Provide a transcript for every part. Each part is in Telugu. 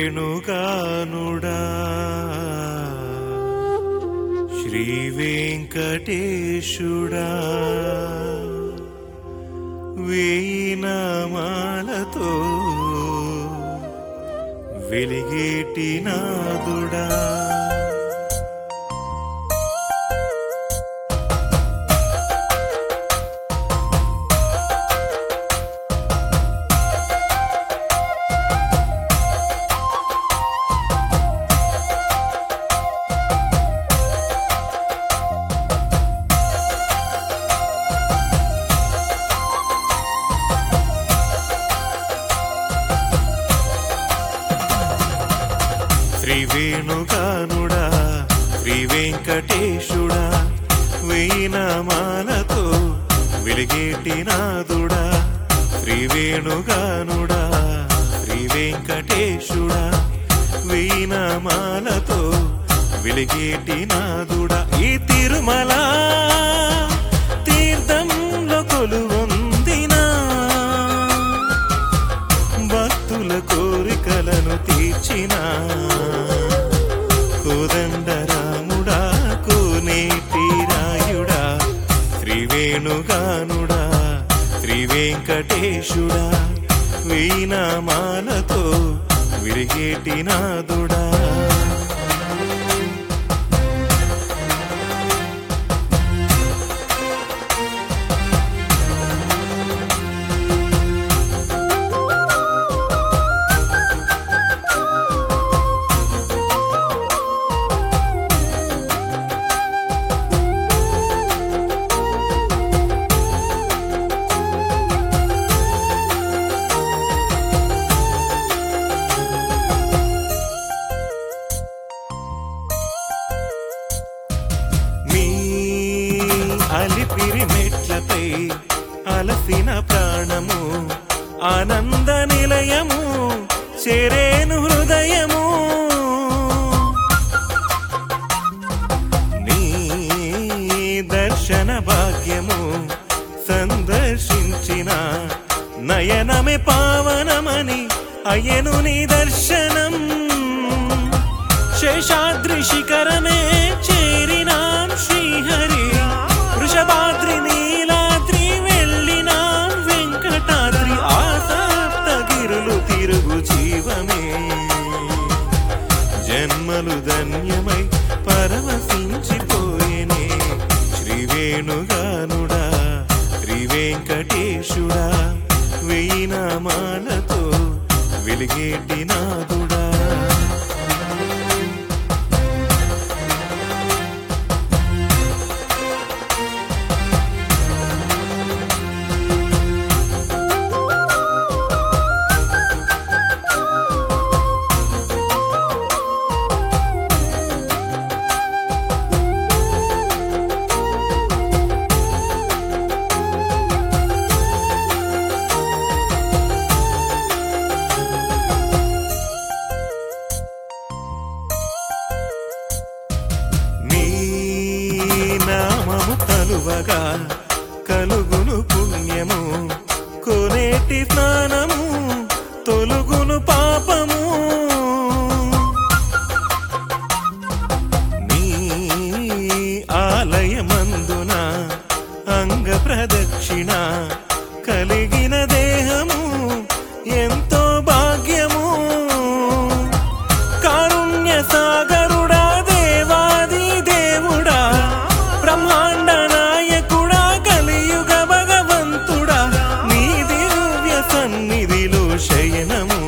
శ్రీవేణుగానుడా శ్రీ వెంకటేశుడా వేయి నామాలతో వెలిగేటి నాదుడా శ్రీ వేణుగానుడా శ్రీ వెంకటేశుడా వెయ్యి నామాలతో వెలిగేటి నాదుడా శ్రీ వేణుగానుడా శ్రీ వెంకటేశుడా వెయ్యి నామాలతో వెలిగేటి నాదుడా ఈ తిరుమల తీర్థంలో కొలువొందినా భక్తుల కోరికలను తీర్చిన కోదండరాముడా కోనేటి రాయుడా త్రివేణుగానుడా శ్రీ వెంకటేశుడా వీణామాలతో విరిగేటి నాదుడా మీ అలిపిరి మెట్లపై అలసిన ప్రాణము ఆనంద నిలయము చేరేను హృదయము నీ దర్శన భాగ్యము సందర్శించిన నయనమే పావనమని అయ్యను నీ దర్శనం శేషాద్రి శిఖరమే చేరినాం శ్రీహరి వృషభాద్రి నీలాద్రి వెళ్ళినాం వెంకటాద్రి ఆ సప్తగిరులు తిరుగు జీవమే జన్మలు ధన్యమై పరవశించిపోయేనే శ్రీ వేణుగానుడా శ్రీ వెంకటేశుడా వెయ్యి నామాలతో వెలిగేటి నాదుడా నీ నామము తలువగా కలుగును పుణ్యము కొనేటి స్నానము తొలుగును పాపము నీ ఆలయమందున అంగ ప్రదక్షిణ కలిగిన దేహము ఎంతో భాగ్యము కారుణ్య సాగరుడా దేవాది దేవుడా బ్రహ్మాండ నాయకుడా కలియుగ భగవంతుడా నీ దివ్య సన్నిధిలో శయనము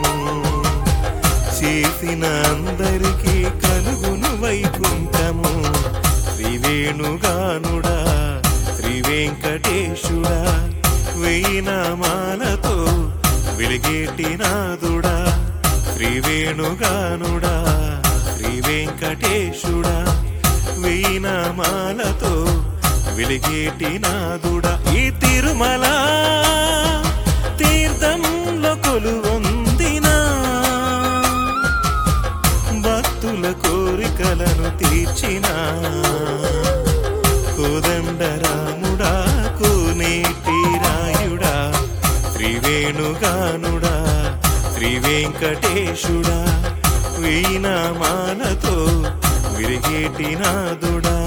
చేసిన అందరికీ కలుగును వైకుంఠము శ్రీ వేణుగానుడా శ్రీ వెంకటేశుడా వెయ్యి నామాలతో వెలిగేటి నాదుడా శ్రీ వేణుగానుడా శ్రీ వెంకటేశుడా వెయ్యి నామాలతో వెలిగేటి నాదుడా ఈ తిరుమల తీర్థంలో కొలువొందినా భక్తుల కోరికలను తీర్చిన కోదండరాముడా కోనేటి రాయుడా త్రివేణుగానుడా శ్రీ శ్రీ వెంకటేశుడా వీణామాలతో విరిగేటి నాదుడా